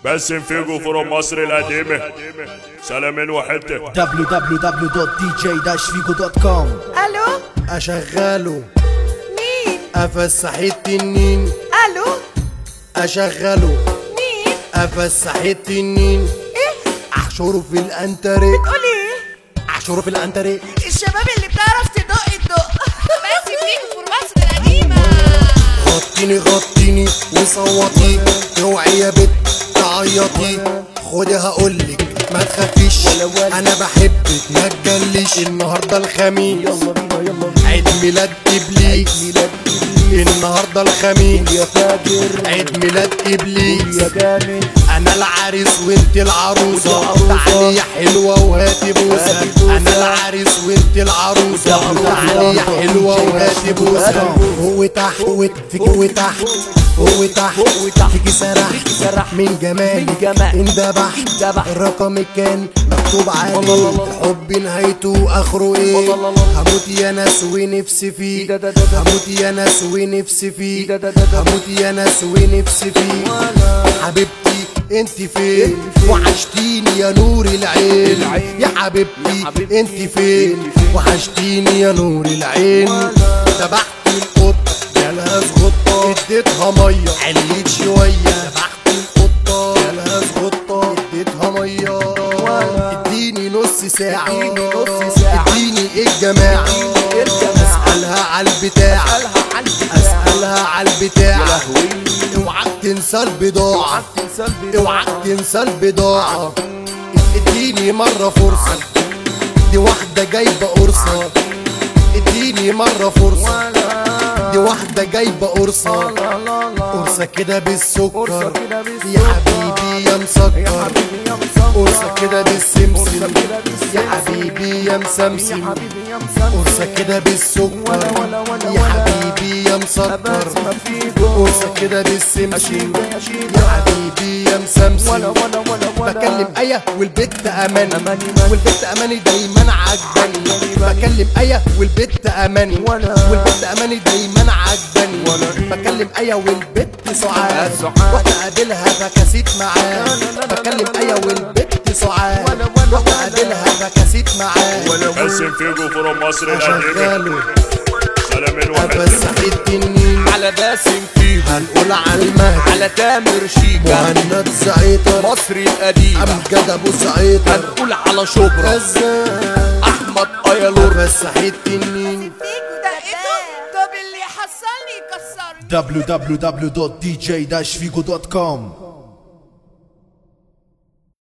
باسم فيجو فروم مصر القديمة سلامين وحتة www.dj-figo.com الو اشغله مين افسح التنين الو اشغله مين افسح التنين ايه احشره في الانتري تقولي ايه احشره في الانتري الشباب اللي بتعرف تدق الدق بس فيكو في مصر القديمة غطيني غطيني وصوتي اوعي يا بت تعيطي خدي هقولك ما تخافيش انا بحبك ما تجليش النهارده الخميس عيد ميلاد ابليس النهارده الخميس يا فاجر عيد ميلاد ابليس يا جامد انا العريس وانت العروسه تعالي يا حلوه وهاتي بوسه انا العريس وانت العروسه تعالي يا حلوه وهاتي بوسه هو تحت هو فيك هو تحت هو تحت فيكي سرح من جمالك اندبح الرقم كان مكتوب عليه الحب نهايته اخره ايه هموت يا ناس ونفسي فيه هموت يا ناس ونفسي فيه هموت يا ناس ونفسي فيه حبيبتي انت فين وحشتيني يا نور العين يا حبيبتي انت فين وحشتيني يا نور العين ذبحت القطه جالها زغطه اديتها ميه عليت شويه ذبحت القطه جالها زغطه اديتها ميه اديني نص ساعه اديني ايه الجماعه اسالها على البتاع اسالها على البتاع اوعى تنسى البضاعه اوعى تنسى البضاعه اديني مره فرصه دي واحده جايبه قرصه اديني مره فرصه دي واحده جايبه قرصه قرصه كده بالسكر يا حبيبي يا مسكر قرصه كده بالسمسم يا حبيبي يا مسمسم قرصه كده بالسكر يا حبيبي يا مسكر قرصه كده بالسمسم يا حبيبي يا مسمسم بكلم ايه والبت اماني والبت اماني دايما عجباني بكلم ايه والبت اماني والبت اماني دايما عجباني بكلم ايه والبت سعاد رحت اقابلها فكاسيت معاه بكلم ايه والبت سعاد رحت اقابلها فكاسيت معاه باسم فيجو فروم مصر القديمة اشغله سلامين وحتة افسح التنين على باسم فيجو هنقول على المهد على تامر شيكا مهند زعيطر مصري القديم امجد ابو زعيطر هنقول على شبرا غزال احمد ايالور افسح التنين فيكو دقته طب اللي يحصلني يكسرني www.dj-figo.com